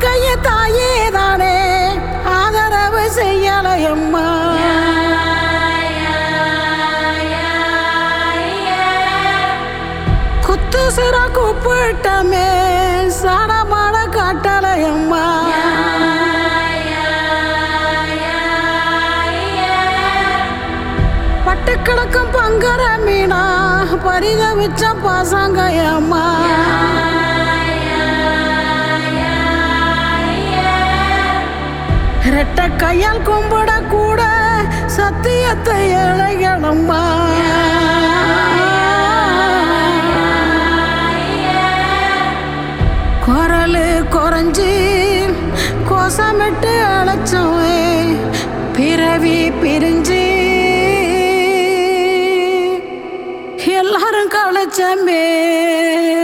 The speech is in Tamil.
கைய தாயே தானே ஆதரவு செய்யலையம்மா குத்து சிற கூப்பிட்டமே சடமாட காட்டலையம்மா பட்டு கிடக்கும் பங்கர மீனா பரிதவிச்ச பாசங்க அம்மா ரெட்ட கையால் கும்பிட கூட சத்தியத்தை இழைகளம்மா குரலு குறைஞ்சி கோசமிட்டு அழைச்சவே பிறவி பிரிஞ்சு எல்லாரும் களைச்சமே